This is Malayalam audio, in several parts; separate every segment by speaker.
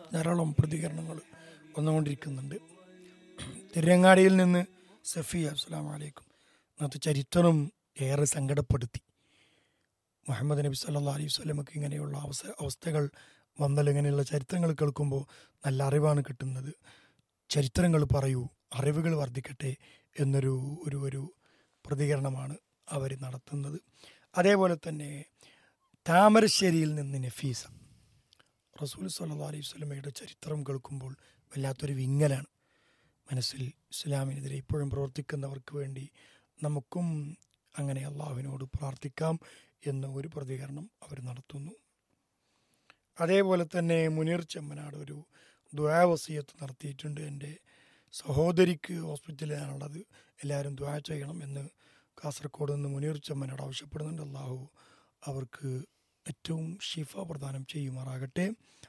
Speaker 1: ധാരാളം പ്രതികരണങ്ങൾ വന്നുകൊണ്ടിരിക്കുന്നുണ്ട് തിരങ്ങാടിയിൽ നിന്ന് സഫിയ അസ്സാം വലൈക്കും ഇന്നത്തെ ചരിത്രം ഏറെ സങ്കടപ്പെടുത്തി മുഹമ്മദ് നബി സല്ലാ അലൈഹി സ്വലമക്ക് ഇങ്ങനെയുള്ള അവസ്ഥ അവസ്ഥകൾ വന്നാൽ ഇങ്ങനെയുള്ള ചരിത്രങ്ങൾ കേൾക്കുമ്പോൾ നല്ല അറിവാണ് കിട്ടുന്നത് ചരിത്രങ്ങൾ പറയൂ അറിവുകൾ വർദ്ധിക്കട്ടെ എന്നൊരു ഒരു ഒരു പ്രതികരണമാണ് അവർ നടത്തുന്നത് അതേപോലെ തന്നെ താമരശ്ശേരിയിൽ നിന്ന് നഫീസ റസൂൽ സല്ലാ അലൈഹി സ്വലമയുടെ ചരിത്രം കേൾക്കുമ്പോൾ വല്ലാത്തൊരു വിങ്ങലാണ് മനസ്സിൽ ഇസ്ലാമിനെതിരെ ഇപ്പോഴും പ്രവർത്തിക്കുന്നവർക്ക് വേണ്ടി നമുക്കും അങ്ങനെ അള്ളാഹുവിനോട് പ്രാർത്ഥിക്കാം എന്ന ഒരു പ്രതികരണം അവർ നടത്തുന്നു അതേപോലെ തന്നെ മുനീർ ചെമ്മനാട് ഒരു ദ്വാവസീയത്ത് നടത്തിയിട്ടുണ്ട് എൻ്റെ സഹോദരിക്ക് ഹോസ്പിറ്റലിലാണുള്ളത് എല്ലാവരും ദ്വാ ചെയ്യണം എന്ന് കാസർഗോഡ് നിന്ന് മുനീർ ചെമ്മനാട് ആവശ്യപ്പെടുന്നുണ്ട് അള്ളാഹു അവർക്ക് ഏറ്റവും ഷിഫ പ്രദാനം ചെയ്യുമാറാകട്ടെ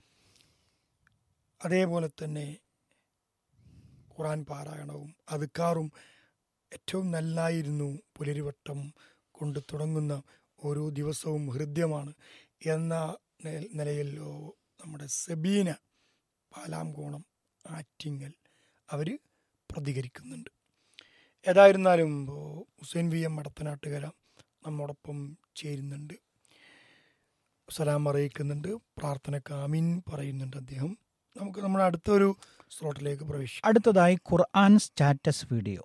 Speaker 1: അതേപോലെ തന്നെ ഖുറാൻ പാരായണവും അതുക്കാറും ഏറ്റവും നല്ലായിരുന്നു പുലരിവട്ടം കൊണ്ട് തുടങ്ങുന്ന ഓരോ ദിവസവും ഹൃദ്യമാണ് എന്ന നിലയിൽ നമ്മുടെ സെബീന പാലാംകോണം ആറ്റിങ്ങൽ അവർ പ്രതികരിക്കുന്നുണ്ട് ഏതായിരുന്നാലും ഹുസൈൻ വി എം മടത്തനാട്ടുകര നമ്മോടൊപ്പം ചേരുന്നുണ്ട് സലാം അറിയിക്കുന്നുണ്ട് പ്രാർത്ഥനക്ക് ആമീൻ പറയുന്നുണ്ട് അദ്ദേഹം നമുക്ക് നമ്മുടെ അടുത്തൊരു സ്ലോട്ടിലേക്ക് പ്രവേശിക്കാം
Speaker 2: അടുത്തതായി ഖുർആൻ സ്റ്റാറ്റസ് വീഡിയോ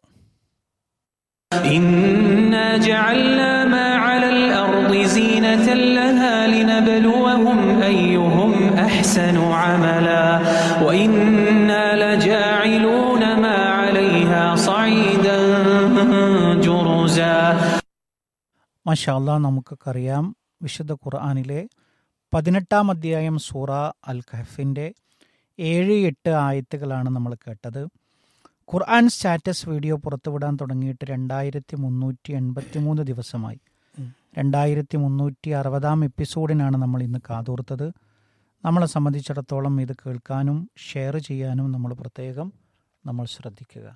Speaker 3: إنا جعلنا ما على الأرض زينة لها لنبلوهم أيهم أحسن عملا وإنا لجاعلون ما عليها صعيدا جرزا
Speaker 2: മഷാല്ല നമുക്കൊക്കെ അറിയാം വിശുദ്ധ ഖുർആാനിലെ പതിനെട്ടാം അധ്യായം സൂറ അൽ ഖഹഫിൻ്റെ ഏഴ് എട്ട് ആയത്തുകളാണ് നമ്മൾ കേട്ടത് ഖുർആൻ സ്റ്റാറ്റസ് വീഡിയോ പുറത്തുവിടാൻ തുടങ്ങിയിട്ട് രണ്ടായിരത്തി മുന്നൂറ്റി എൺപത്തി മൂന്ന് ദിവസമായി രണ്ടായിരത്തി മുന്നൂറ്റി അറുപതാം എപ്പിസോഡിനാണ് നമ്മൾ ഇന്ന് കാതോർത്തത് നമ്മളെ സംബന്ധിച്ചിടത്തോളം ഇത് കേൾക്കാനും ഷെയർ ചെയ്യാനും നമ്മൾ പ്രത്യേകം നമ്മൾ ശ്രദ്ധിക്കുക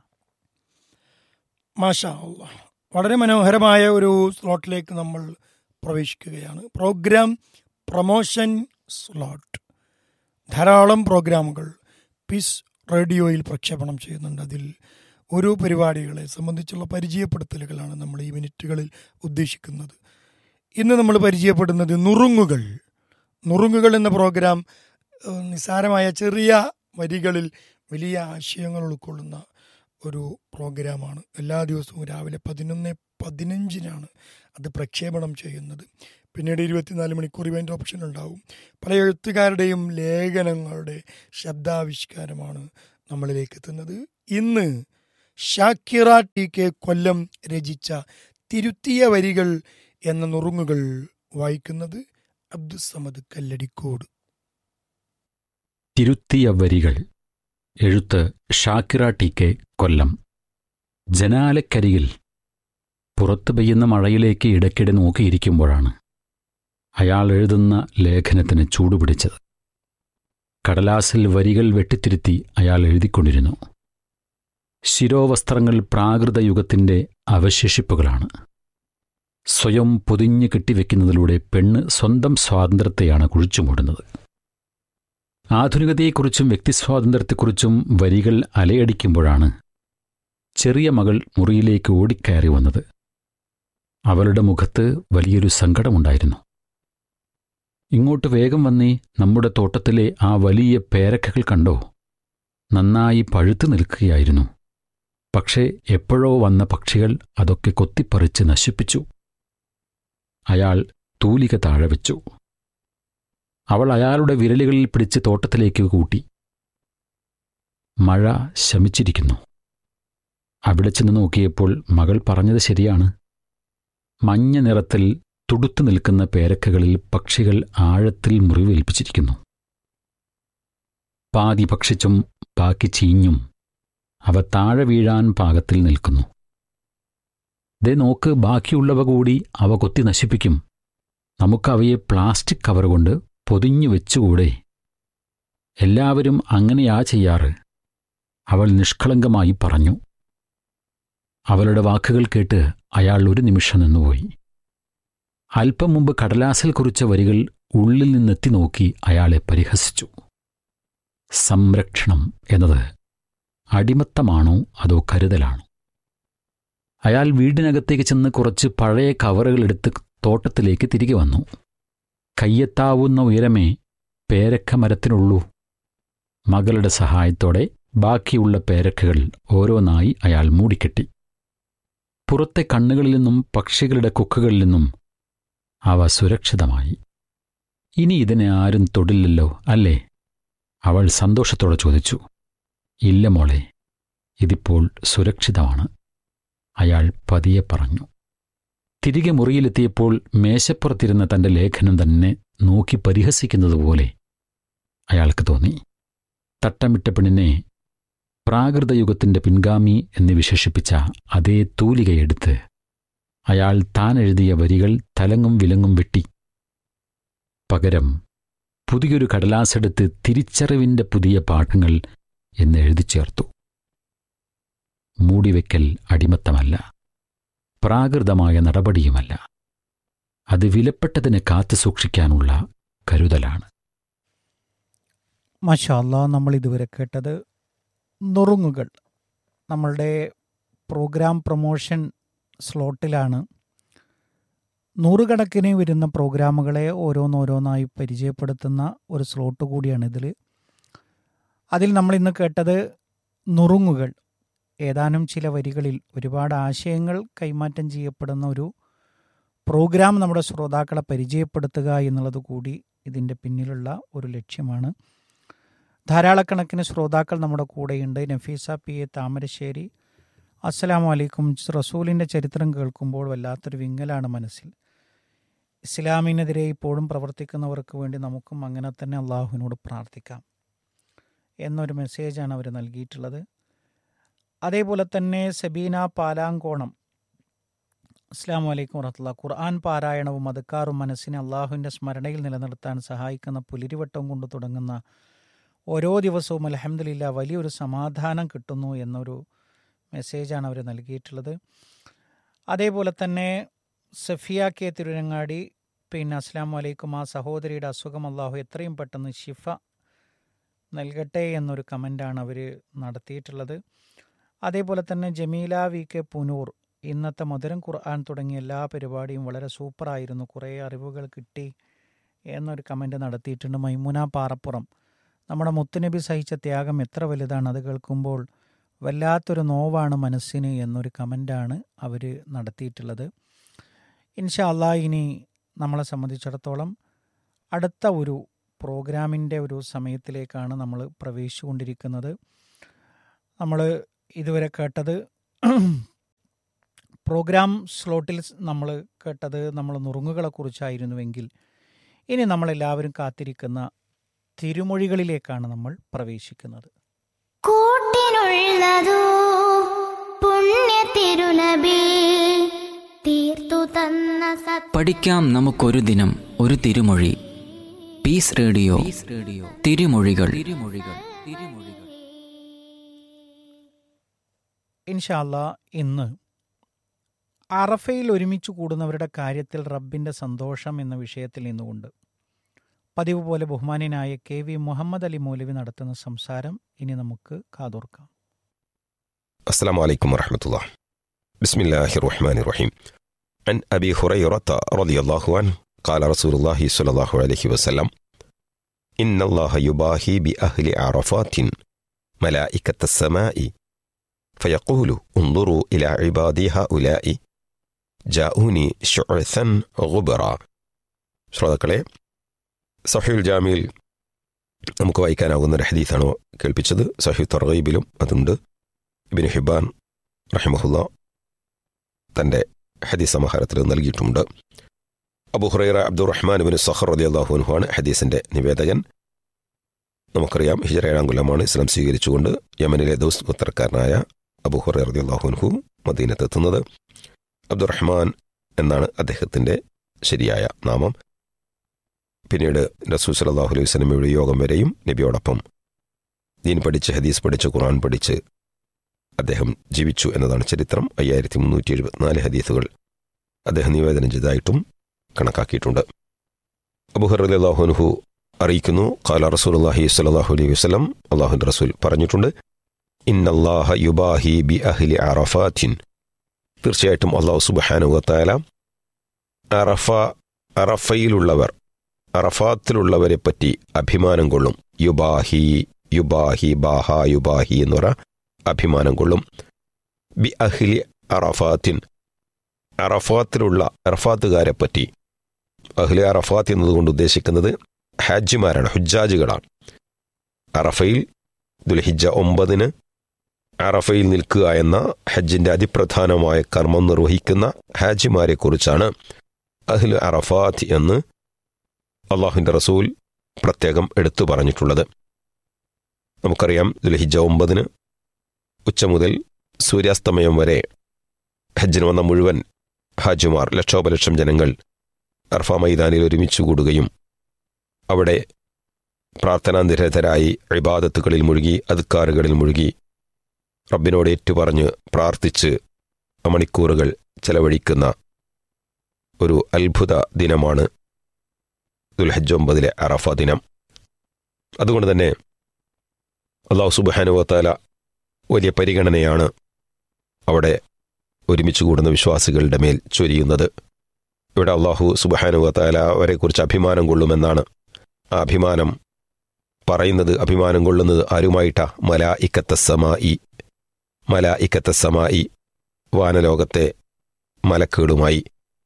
Speaker 1: മാഷാ അള്ളാഹ് വളരെ മനോഹരമായ ഒരു സ്ലോട്ടിലേക്ക് നമ്മൾ പ്രവേശിക്കുകയാണ് പ്രോഗ്രാം പ്രൊമോഷൻ സ്ലോട്ട് ധാരാളം പ്രോഗ്രാമുകൾ പീസ് റേഡിയോയിൽ പ്രക്ഷേപണം ചെയ്യുന്നുണ്ട് അതിൽ ഓരോ പരിപാടികളെ സംബന്ധിച്ചുള്ള പരിചയപ്പെടുത്തലുകളാണ് നമ്മൾ ഈ മിനിറ്റുകളിൽ ഉദ്ദേശിക്കുന്നത് ഇന്ന് നമ്മൾ പരിചയപ്പെടുന്നത് നുറുങ്ങുകൾ നുറുങ്ങുകൾ എന്ന പ്രോഗ്രാം ഏഹ്, നിസ്സാരമായ ചെറിയ വരികളിൽ വലിയ ആശയങ്ങൾ ഉൾക്കൊള്ളുന്ന ഒരു പ്രോഗ്രാമാണ് എല്ലാ ദിവസവും രാവിലെ പതിനൊന്ന് പതിനഞ്ചിനാണ് അത് പ്രക്ഷേപണം ചെയ്യുന്നത് പിന്നീട് ഇരുപത്തിനാല് മണിക്കൂർ ഇവൻ്റ് ഓപ്ഷൻ ഉണ്ടാവും പല എഴുത്തുകാരുടെയും ലേഖനങ്ങളുടെ ശബ്ദാവിഷ്കാരമാണ് നമ്മളിലേക്ക് എത്തുന്നത് ഇന്ന് ഷാക്കിറ ടി കെ കൊല്ലം രചിച്ച തിരുത്തിയ വരികൾ എന്ന നുറുങ്ങുകൾ വായിക്കുന്നത് അബ്ദുസമദ് കല്ലടിക്കോട്
Speaker 4: തിരുത്തിയ വരികൾ എഴുത്ത് ഷാക്കിറ ടി കെ കൊല്ലം ജനാലക്കരികിൽ പുറത്തു പെയ്യുന്ന മഴയിലേക്ക് ഇടയ്ക്കിടെ നോക്കിയിരിക്കുമ്പോഴാണ് അയാൾ എഴുതുന്ന ലേഖനത്തിന് ചൂടുപിടിച്ചത് കടലാസിൽ വരികൾ വെട്ടിത്തിരുത്തി അയാൾ എഴുതിക്കൊണ്ടിരുന്നു ശിരോവസ്ത്രങ്ങൾ പ്രാകൃത യുഗത്തിൻ്റെ അവശേഷിപ്പുകളാണ് സ്വയം പൊതിഞ്ഞു കെട്ടിവെക്കുന്നതിലൂടെ പെണ്ണ് സ്വന്തം സ്വാതന്ത്ര്യത്തെയാണ് കുഴിച്ചുമൂടുന്നത് ആധുനികതയെക്കുറിച്ചും വ്യക്തിസ്വാതന്ത്ര്യത്തെക്കുറിച്ചും വരികൾ അലയടിക്കുമ്പോഴാണ് ചെറിയ മകൾ മുറിയിലേക്ക് ഓടിക്കയറി വന്നത് അവളുടെ മുഖത്ത് വലിയൊരു സങ്കടമുണ്ടായിരുന്നു ഇങ്ങോട്ട് വേഗം വന്നേ നമ്മുടെ തോട്ടത്തിലെ ആ വലിയ പേരക്കകൾ കണ്ടോ നന്നായി പഴുത്തു നിൽക്കുകയായിരുന്നു പക്ഷേ എപ്പോഴോ വന്ന പക്ഷികൾ അതൊക്കെ കൊത്തിപ്പറിച്ച് നശിപ്പിച്ചു അയാൾ തൂലിക താഴെ വെച്ചു അവൾ അയാളുടെ വിരലുകളിൽ പിടിച്ച് തോട്ടത്തിലേക്ക് കൂട്ടി മഴ ശമിച്ചിരിക്കുന്നു അവിടെ ചെന്ന് നോക്കിയപ്പോൾ മകൾ പറഞ്ഞത് ശരിയാണ് മഞ്ഞ നിറത്തിൽ തുടുത്തു നിൽക്കുന്ന പേരക്കകളിൽ പക്ഷികൾ ആഴത്തിൽ മുറിവേൽപ്പിച്ചിരിക്കുന്നു പാതി ഭക്ഷിച്ചും ബാക്കി ചീഞ്ഞും അവ താഴെ വീഴാൻ പാകത്തിൽ നിൽക്കുന്നു ദേ നോക്ക് ബാക്കിയുള്ളവ കൂടി അവ കൊത്തി നശിപ്പിക്കും നമുക്കവയെ പ്ലാസ്റ്റിക് കവർ കൊണ്ട് പൊതിഞ്ഞു വെച്ചുകൂടെ എല്ലാവരും അങ്ങനെയാ ചെയ്യാറ് അവൾ നിഷ്കളങ്കമായി പറഞ്ഞു അവളുടെ വാക്കുകൾ കേട്ട് അയാൾ ഒരു നിമിഷം നിന്നുപോയി അല്പം മുമ്പ് കടലാസിൽ കുറിച്ച വരികൾ ഉള്ളിൽ നിന്നെത്തി നോക്കി അയാളെ പരിഹസിച്ചു സംരക്ഷണം എന്നത് അടിമത്തമാണോ അതോ കരുതലാണോ അയാൾ വീടിനകത്തേക്ക് ചെന്ന് കുറച്ച് പഴയ കവറുകളെടുത്ത് തോട്ടത്തിലേക്ക് തിരികെ വന്നു കയ്യെത്താവുന്ന ഉയരമേ പേരക്ക മരത്തിനുള്ളൂ മകളുടെ സഹായത്തോടെ ബാക്കിയുള്ള പേരക്കകൾ ഓരോന്നായി അയാൾ മൂടിക്കെട്ടി പുറത്തെ കണ്ണുകളിൽ നിന്നും പക്ഷികളുടെ കൊക്കുകളിൽ നിന്നും അവ സുരക്ഷിതമായി ഇനി ഇതിനെ ആരും തൊടില്ലല്ലോ അല്ലേ അവൾ സന്തോഷത്തോടെ ചോദിച്ചു ഇല്ല മോളെ ഇതിപ്പോൾ സുരക്ഷിതമാണ് അയാൾ പതിയെ പറഞ്ഞു തിരികെ മുറിയിലെത്തിയപ്പോൾ മേശപ്പുറത്തിരുന്ന തന്റെ ലേഖനം തന്നെ നോക്കി പരിഹസിക്കുന്നതുപോലെ അയാൾക്ക് തോന്നി തട്ടമിട്ട പെണ്ണിനെ പ്രാകൃതയുഗത്തിന്റെ പിൻഗാമി എന്ന് വിശേഷിപ്പിച്ച അതേ തൂലികയെടുത്ത് അയാൾ താൻ എഴുതിയ വരികൾ തലങ്ങും വിലങ്ങും വെട്ടി പകരം പുതിയൊരു കടലാസെടുത്ത് തിരിച്ചറിവിന്റെ പുതിയ പാഠങ്ങൾ എന്ന് എഴുതി ചേർത്തു മൂടിവെക്കൽ അടിമത്തമല്ല പ്രാകൃതമായ നടപടിയുമല്ല അത് വിലപ്പെട്ടതിനെ കാത്തു സൂക്ഷിക്കാനുള്ള കരുതലാണ്
Speaker 2: മഷാല്ല നമ്മൾ ഇതുവരെ കേട്ടത് നുറുങ്ങുകൾ നമ്മളുടെ പ്രോഗ്രാം പ്രൊമോഷൻ സ്ലോട്ടിലാണ് നൂറുകണക്കിന് വരുന്ന പ്രോഗ്രാമുകളെ ഓരോന്നോരോന്നായി പരിചയപ്പെടുത്തുന്ന ഒരു സ്ലോട്ട് കൂടിയാണ് ഇതിൽ അതിൽ നമ്മൾ ഇന്ന് കേട്ടത് നുറുങ്ങുകൾ ഏതാനും ചില വരികളിൽ ഒരുപാട് ആശയങ്ങൾ കൈമാറ്റം ചെയ്യപ്പെടുന്ന ഒരു പ്രോഗ്രാം നമ്മുടെ ശ്രോതാക്കളെ പരിചയപ്പെടുത്തുക എന്നുള്ളത് കൂടി ഇതിൻ്റെ പിന്നിലുള്ള ഒരു ലക്ഷ്യമാണ് ധാരാളക്കണക്കിന് ശ്രോതാക്കൾ നമ്മുടെ കൂടെയുണ്ട് നഫീസ പി എ താമരശ്ശേരി അസ്സലാമു അലൈക്കും റസൂലിൻ്റെ ചരിത്രം കേൾക്കുമ്പോൾ വല്ലാത്തൊരു വിങ്ങലാണ് മനസ്സിൽ ഇസ്ലാമിനെതിരെ ഇപ്പോഴും പ്രവർത്തിക്കുന്നവർക്ക് വേണ്ടി നമുക്കും അങ്ങനെ തന്നെ അള്ളാഹുവിനോട് പ്രാർത്ഥിക്കാം എന്നൊരു മെസ്സേജാണ് അവർ നൽകിയിട്ടുള്ളത് അതേപോലെ തന്നെ സബീന പാലാങ്കോണം അസ്സാം വലൈക്കും വറഹത്തുള്ള ഖുർആൻ പാരായണവും അതുക്കാറും മനസ്സിനെ അള്ളാഹുവിൻ്റെ സ്മരണയിൽ നിലനിർത്താൻ സഹായിക്കുന്ന പുലിരിവട്ടം കൊണ്ട് തുടങ്ങുന്ന ഓരോ ദിവസവും അലഹമ്മദില്ല വലിയൊരു സമാധാനം കിട്ടുന്നു എന്നൊരു മെസ്സേജാണ് അവർ നൽകിയിട്ടുള്ളത് അതേപോലെ തന്നെ സഫിയ കെ തിരുരങ്ങാടി പിന്നെ അസ്സാം വലൈക്കും ആ സഹോദരിയുടെ അസുഖം അള്ളാഹു എത്രയും പെട്ടെന്ന് ഷിഫ നൽകട്ടെ എന്നൊരു കമൻ്റാണ് അവർ നടത്തിയിട്ടുള്ളത് അതേപോലെ തന്നെ ജമീല വി കെ പുനൂർ ഇന്നത്തെ മധുരം ഖുർആൻ തുടങ്ങിയ എല്ലാ പരിപാടിയും വളരെ സൂപ്പറായിരുന്നു കുറേ അറിവുകൾ കിട്ടി എന്നൊരു കമൻ്റ് നടത്തിയിട്ടുണ്ട് മൈമുന പാറപ്പുറം നമ്മുടെ മുത്തുനബി സഹിച്ച ത്യാഗം എത്ര വലുതാണ് അത് കേൾക്കുമ്പോൾ വല്ലാത്തൊരു നോവാണ് മനസ്സിന് എന്നൊരു കമൻ്റാണ് അവർ നടത്തിയിട്ടുള്ളത് ഇൻഷാ അല്ലാ ഇനി നമ്മളെ സംബന്ധിച്ചിടത്തോളം അടുത്ത ഒരു പ്രോഗ്രാമിൻ്റെ ഒരു സമയത്തിലേക്കാണ് നമ്മൾ പ്രവേശിച്ചുകൊണ്ടിരിക്കുന്നത് നമ്മൾ ഇതുവരെ കേട്ടത് പ്രോഗ്രാം സ്ലോട്ടിൽ നമ്മൾ കേട്ടത് നമ്മൾ നുറുങ്ങുകളെക്കുറിച്ചായിരുന്നുവെങ്കിൽ ഇനി നമ്മളെല്ലാവരും കാത്തിരിക്കുന്ന തിരുമൊഴികളിലേക്കാണ് നമ്മൾ പ്രവേശിക്കുന്നത്
Speaker 5: കൂട്ടിനുള്ളതോ പുണ്യ തിരുനബി തീർത്തു തന്ന സത്
Speaker 6: പഠിക്കാം നമുക്കൊരു ദിനം ഒരു തിരുമൊഴി പീസ് റേഡിയോ റേഡിയോ തിരുമൊഴികൾ തിരുമൊഴികൾ തിരുമൊഴികൾ
Speaker 2: ഇൻഷാല്ല ഇന്ന് അറഫയിൽ ഒരുമിച്ച് കൂടുന്നവരുടെ കാര്യത്തിൽ റബ്ബിൻ്റെ സന്തോഷം എന്ന വിഷയത്തിൽ നിന്നുകൊണ്ട് പതിവ് പോലെ ബഹുമാന്യനായ കെ വി മുഹമ്മദ് അലി മൗലവി നടത്തുന്ന സംസാരം ഇനി നമുക്ക് കാതോർക്കാം
Speaker 7: السلام عليكم ورحمة الله بسم الله الرحمن الرحيم عن أبي هريرة رضي الله عنه قال رسول الله صلى الله عليه وسلم إن الله يباهي بأهل عرفات ملائكة السماء فيقول انظروا إلى عبادي هؤلاء جاءوني شعثا غبرا ശ്രോതാക്കളെ സഹീൽ ജാമിയിൽ നമുക്ക് വായിക്കാനാകുന്ന ഒരു ഹദീസാണ് കേൾപ്പിച്ചത് സഹീൽ തർഗീബിലും അതുണ്ട് ഇബിന് ഹിബാൻ റഹിമഹുല്ല തൻ്റെ ഹദീസ് സമാഹാരത്തിൽ നൽകിയിട്ടുണ്ട് അബുഹുറൈറ അബ്ദുറഹ്മാൻ ബിൻ സഹർ അലി അള്ളാഹുനുഹാണ് ഹദീസിന്റെ നിവേദകൻ നമുക്കറിയാം ഹിജറ ഏഴാം കൊല്ലമാണ് ഇസ്ലാം സ്വീകരിച്ചുകൊണ്ട് യമനിലെ ദോസ് ഗോത്രക്കാരനായ അബുഹുറൈ റതി അള്ളാഹുൻഹു മദീനത്തെത്തുന്നത് അബ്ദുറഹ്മാൻ എന്നാണ് അദ്ദേഹത്തിന്റെ ശരിയായ നാമം പിന്നീട് റസൂൽ സലാഹു അലൈഹി വസ്ലമയുടെ യോഗം വരെയും നബിയോടൊപ്പം ദീൻ പഠിച്ച് ഹദീസ് പഠിച്ച് ഖുർആൻ പഠിച്ച് അദ്ദേഹം ജീവിച്ചു എന്നതാണ് ചരിത്രം അയ്യായിരത്തി മുന്നൂറ്റി എഴുപത്തിനാല് ഹദീസുകൾ അദ്ദേഹം നിവേദനം ചെയ്തതായിട്ടും കണക്കാക്കിയിട്ടുണ്ട് അബുഹർ അലി അള്ളാഹുനുഹു അറിയിക്കുന്നു കാല റസൂലുള്ളാഹി സ്വല്ലല്ലാഹു അലൈഹി വസല്ലം അള്ളാഹുവിൻ്റെ റസൂൽ പറഞ്ഞിട്ടുണ്ട് ഇന്നല്ലാഹ യുബാഹി ബി അഹ്ലി അറഫാത്തിൻ തീർച്ചയായിട്ടും അള്ളാഹു സുബ്ഹാനഹു വതആല അറഫ അറഫയിലുള്ളവർ അറഫാത്തിലുള്ളവരെ പറ്റി അഭിമാനം കൊള്ളും യുബാഹി യുബാഹി ബാഹ യുബാഹി എന്ന് പറ അഭിമാനം കൊള്ളും ബി അഹ്ലി അറഫാത്തിൻ അറഫാത്തിലുള്ള അറഫാത്തുകാരെ പറ്റി അഹ്ലി അറഫാത്ത് എന്നതുകൊണ്ട് ഉദ്ദേശിക്കുന്നത് ഹാജിമാരാണ് ഹുജാജുകളാണ് അറഫയിൽ ദുൽഹിജ ഒമ്പതിന് അറഫയിൽ നിൽക്കുക എന്ന ഹജ്ജിന്റെ അതിപ്രധാനമായ കർമ്മം നിർവഹിക്കുന്ന ഹാജിമാരെ കുറിച്ചാണ് അഹ്ലു അറഫാത്ത് എന്ന് അള്ളാഹുവിന്റെ റസൂൽ പ്രത്യേകം എടുത്തു പറഞ്ഞിട്ടുള്ളത് നമുക്കറിയാം ദുൽഹിജ ഒമ്പതിന് ഉച്ച മുതൽ സൂര്യാസ്തമയം വരെ ഹജ്ജിന് വന്ന മുഴുവൻ ഹാജിമാർ ലക്ഷോപലക്ഷം ജനങ്ങൾ അർഫ മൈതാനിൽ ഒരുമിച്ച് കൂടുകയും അവിടെ പ്രാർത്ഥനാനിരതരായി ഇബാദത്തുകളിൽ മുഴുകി അദ്ക്കാറുകളിൽ മുഴുകി റബ്ബിനോട് ഏറ്റുപറഞ്ഞ് പ്രാർത്ഥിച്ച് മണിക്കൂറുകൾ ചെലവഴിക്കുന്ന ഒരു അത്ഭുത ദിനമാണ് ദുൽഹജ്ജ് ഒമ്പതിലെ അറഫ ദിനം അതുകൊണ്ട് തന്നെ അള്ളാഹു സുബാനുവത്താല വലിയ പരിഗണനയാണ് അവിടെ ഒരുമിച്ച് കൂടുന്ന വിശ്വാസികളുടെ മേൽ ചൊരിയുന്നത് ഇവിടെ അള്ളാഹു സുബാനുവത്താല അവരെക്കുറിച്ച് അഭിമാനം കൊള്ളുമെന്നാണ് ആ അഭിമാനം പറയുന്നത് അഭിമാനം കൊള്ളുന്നത് ആരുമായിട്ടാ മല ഇക്കത്ത സമായി മല ഇക്കത്ത സമായി വാനലോകത്തെ മലക്കുകളുമായി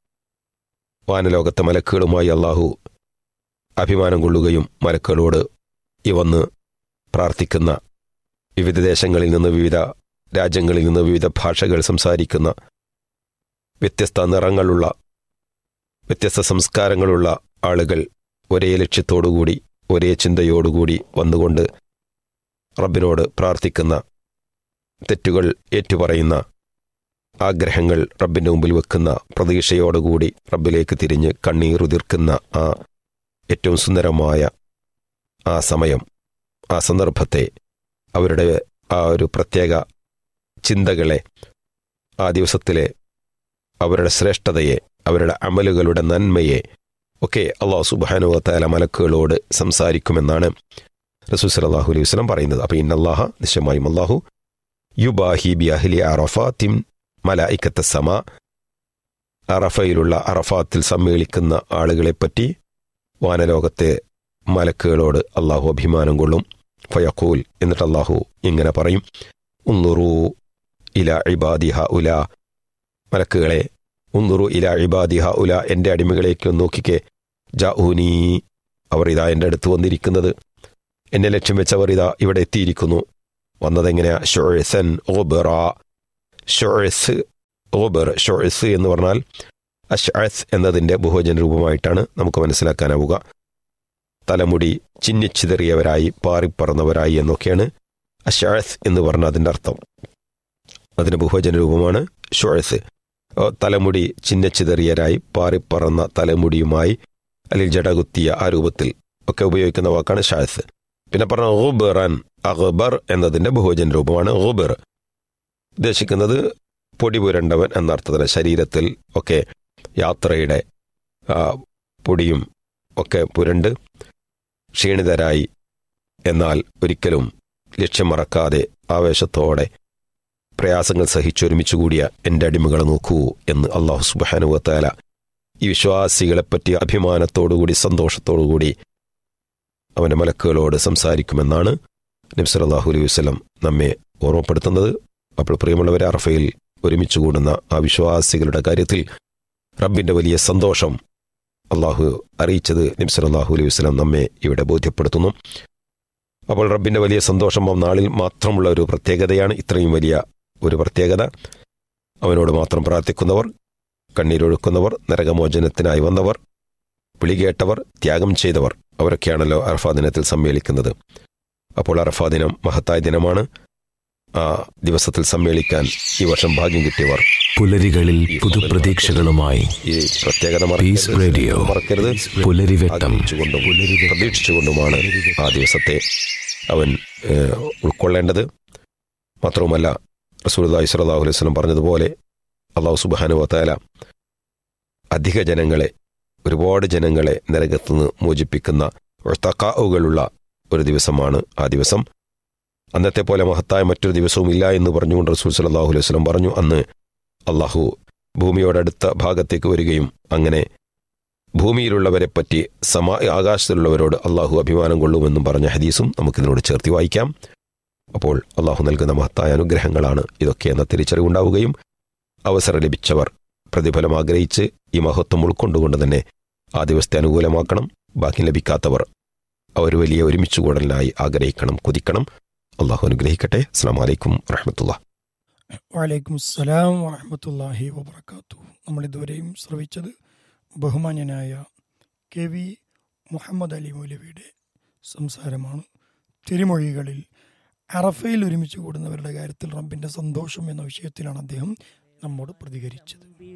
Speaker 7: വാനലോകത്തെ മലക്കുകളുമായി അള്ളാഹു അഭിമാനം കൊള്ളുകയും മലക്കുകളോട് ഇവന്ന് പ്രാർത്ഥിക്കുന്ന വിവിധ ദേശങ്ങളിൽ നിന്ന് വിവിധ രാജ്യങ്ങളിൽ നിന്ന് വിവിധ ഭാഷകൾ സംസാരിക്കുന്ന വ്യത്യസ്ത നിറങ്ങളുള്ള വ്യത്യസ്ത സംസ്കാരങ്ങളുള്ള ആളുകൾ ഒരേ ലക്ഷ്യത്തോടുകൂടി ഒരേ ചിന്തയോടുകൂടി വന്നുകൊണ്ട് റബ്ബിനോട് പ്രാർത്ഥിക്കുന്ന തെറ്റുകൾ ഏറ്റുപറയുന്ന ആഗ്രഹങ്ങൾ റബ്ബിന്റെ മുമ്പിൽ വെക്കുന്ന പ്രതീക്ഷയോടുകൂടി റബ്ബിലേക്ക് തിരിഞ്ഞ് കണ്ണീറുതിർക്കുന്ന ആ ഏറ്റവും സുന്ദരമായ ആ സമയം ആ സന്ദർഭത്തെ അവരുടെ ആ ഒരു പ്രത്യേക ചിന്തകളെ ആ ദിവസത്തിലെ അവരുടെ ശ്രേഷ്ഠതയെ അവരുടെ അമലുകളുടെ നന്മയെ ഒക്കെ അള്ളാഹു സുബാനുവത്താല മലക്കുകളോട് സംസാരിക്കുമെന്നാണ് റസൂൽ സലാഹു അലൈഹി വസ്ലം പറയുന്നത് അപ്പോൾ ഇന്നല്ലാഹ നിശ്ചയമായും അള്ളാഹു യുബാഹി ബി അഹ്ലി അറഫാത്തിം മലായിക്കത്ത സമ അറഫയിലുള്ള അറഫാത്തിൽ സമ്മേളിക്കുന്ന ആളുകളെപ്പറ്റി വാനലോകത്തെ മലക്കുകളോട് അള്ളാഹു അഭിമാനം കൊള്ളും ഫയഖൂൽ എന്നിട്ട് അള്ളാഹു ഇങ്ങനെ പറയും ഉന്നുറു ഇല ഇബാദിഹ ഉല മലക്കുകളെ ഉന്നുറു ഇല ഇബാദിഹ ഉല എൻ്റെ അടിമകളേക്ക് നോക്കിക്കേ ജാഊനി അവർ ഇതാ എൻ്റെ അടുത്ത് വന്നിരിക്കുന്നത് എന്നെ ലക്ഷ്യം വെച്ചവർ ഇതാ ഇവിടെ എത്തിയിരിക്കുന്നു വന്നതെങ്ങനെയാ ഷൊഴ്സൻ ഓബറ ഷൊഴ്സ് ഓബർ ഷൊഴ്സ് എന്ന് പറഞ്ഞാൽ അഷ്അസ് എന്നതിൻ്റെ ബഹുവചന രൂപമായിട്ടാണ് നമുക്ക് മനസ്സിലാക്കാനാവുക തലമുടി ചിന്നിച്ചിതറിയവരായി പാറിപ്പറന്നവരായി എന്നൊക്കെയാണ് അഷാസ് എന്ന് പറഞ്ഞ അതിൻ്റെ അർത്ഥം അതിൻ്റെ ബഹുവചന രൂപമാണ് ഷുഴസ് തലമുടി ചിന്നച്ചിതറിയരായി പാറിപ്പറന്ന തലമുടിയുമായി അല്ലെങ്കിൽ ജടകുത്തിയ ആ രൂപത്തിൽ ഒക്കെ ഉപയോഗിക്കുന്ന വാക്കാണ് ഷാസ് പിന്നെ പറഞ്ഞ ഓബറാൻ അഹബർ എന്നതിൻ്റെ ബഹുവചന രൂപമാണ് ഓബർ ഉദ്ദേശിക്കുന്നത് പൊടി പുരണ്ടവൻ എന്ന അർത്ഥത്തിന് ശരീരത്തിൽ ഒക്കെ യാത്രയുടെ പൊടിയും ഒക്കെ പുരണ്ട് ക്ഷീണിതരായി എന്നാൽ ഒരിക്കലും ലക്ഷ്യം മറക്കാതെ ആവേശത്തോടെ പ്രയാസങ്ങൾ സഹിച്ചൊരുമിച്ച് കൂടിയ എൻ്റെ അടിമകളെ നോക്കൂ എന്ന് അള്ളാഹു സുബാനുവത്താല ഈ വിശ്വാസികളെപ്പറ്റി അഭിമാനത്തോടുകൂടി സന്തോഷത്തോടുകൂടി അവൻ്റെ മലക്കുകളോട് സംസാരിക്കുമെന്നാണ് നബ്സർ അള്ളാഹു അലൈഹി വസ്ലം നമ്മെ ഓർമ്മപ്പെടുത്തുന്നത് അപ്പോൾ പ്രിയമുള്ളവരെ അറഫയിൽ ഒരുമിച്ച് കൂടുന്ന ആ വിശ്വാസികളുടെ കാര്യത്തിൽ റബ്ബിൻ്റെ വലിയ സന്തോഷം അള്ളാഹു അറിയിച്ചത് നിംസർ അള്ളാഹു അലൈഹി വസ്ലാം നമ്മെ ഇവിടെ ബോധ്യപ്പെടുത്തുന്നു അപ്പോൾ റബ്ബിൻ്റെ വലിയ സന്തോഷം ആ നാളിൽ മാത്രമുള്ള ഒരു പ്രത്യേകതയാണ് ഇത്രയും വലിയ ഒരു പ്രത്യേകത അവനോട് മാത്രം പ്രാർത്ഥിക്കുന്നവർ കണ്ണീരൊഴുക്കുന്നവർ നരകമോചനത്തിനായി വന്നവർ വിളികേട്ടവർ ത്യാഗം ചെയ്തവർ അവരൊക്കെയാണല്ലോ അറഫാ ദിനത്തിൽ സമ്മേളിക്കുന്നത് അപ്പോൾ അറഫാ ദിനം മഹത്തായ ദിനമാണ് ആ ദിവസത്തിൽ സമ്മേളിക്കാൻ ഈ വർഷം ഭാഗ്യം കിട്ടിയവർ
Speaker 8: പുലരികളിൽ പുതുപ്രതീക്ഷകളുമായി
Speaker 7: ഈ പ്രത്യേകത
Speaker 8: പീസ്
Speaker 7: മറക്കരുത്
Speaker 8: റേഡിയോ
Speaker 7: മറക്കരുത്
Speaker 8: പുലരിവെട്ടം
Speaker 7: ആഗ്രഹിച്ചുകൊണ്ടും പ്രതീക്ഷിച്ചുകൊണ്ടുമാണ് ആ ദിവസത്തെ അവൻ ഏഹ്, ഉൾക്കൊള്ളേണ്ടത് മാത്രവുമല്ല റസൂലുള്ളാഹി സ്വല്ലല്ലാഹു അലൈഹി വസല്ലം പറഞ്ഞതുപോലെ അള്ളാഹു സുബ്ഹാനഹു വതആല അധിക ജനങ്ങളെ ഒരുപാട് ജനങ്ങളെ നരകത്തുനിന്ന് മോചിപ്പിക്കുന്ന ഒഴുത്തക്കാവുകളുള്ള ഒരു ദിവസമാണ് ആ ദിവസം അന്നത്തെ പോലെ മഹത്തായ മറ്റൊരു ദിവസവും ഇല്ല എന്ന് പറഞ്ഞുകൊണ്ട് റസൂൽ സലാഹു അലൈഹി വസ്ലം പറഞ്ഞു അന്ന് അള്ളാഹു ഭൂമിയോടടുത്ത ഭാഗത്തേക്ക് വരികയും അങ്ങനെ ഭൂമിയിലുള്ളവരെ പറ്റി സമാ ആകാശത്തിലുള്ളവരോട് അള്ളാഹു അഭിമാനം കൊള്ളുമെന്നും പറഞ്ഞ ഹദീസും നമുക്കിതിനോട് ചേർത്തി വായിക്കാം അപ്പോൾ അള്ളാഹു നൽകുന്ന മഹത്തായ അനുഗ്രഹങ്ങളാണ് ഇതൊക്കെ എന്ന തിരിച്ചറിവുണ്ടാവുകയും അവസരം ലഭിച്ചവർ പ്രതിഫലം ആഗ്രഹിച്ച് ഈ മഹത്വം ഉൾക്കൊണ്ടുകൊണ്ട് തന്നെ ആ ദിവസത്തെ അനുകൂലമാക്കണം ബാക്കി ലഭിക്കാത്തവർ അവർ വലിയ ഒരുമിച്ച് കൂടലിനായി ആഗ്രഹിക്കണം കൊതിക്കണം അള്ളാഹു അനുഗ്രഹിക്കട്ടെ അസ്സാം വലൈക്കും വറഹമത്തുള്ള
Speaker 1: വലൈക്കും സ്സലാം വറഹമത്തല്ലാഹി വബർക്കാത്തു നമ്മൾ ഇതുവരെയും ശ്രവിച്ചത് ബഹുമാന്യനായ കെ വി മുഹമ്മദ് അലി മൗലവിയുടെ സംസാരമാണ് തിരുമൊഴികളിൽ അറഫയിൽ ഒരുമിച്ച് കൂടുന്നവരുടെ കാര്യത്തിൽ റബ്ബിന്റെ സന്തോഷം എന്ന വിഷയത്തിലാണ് അദ്ദേഹം നമ്മോട് പ്രതികരിച്ചത്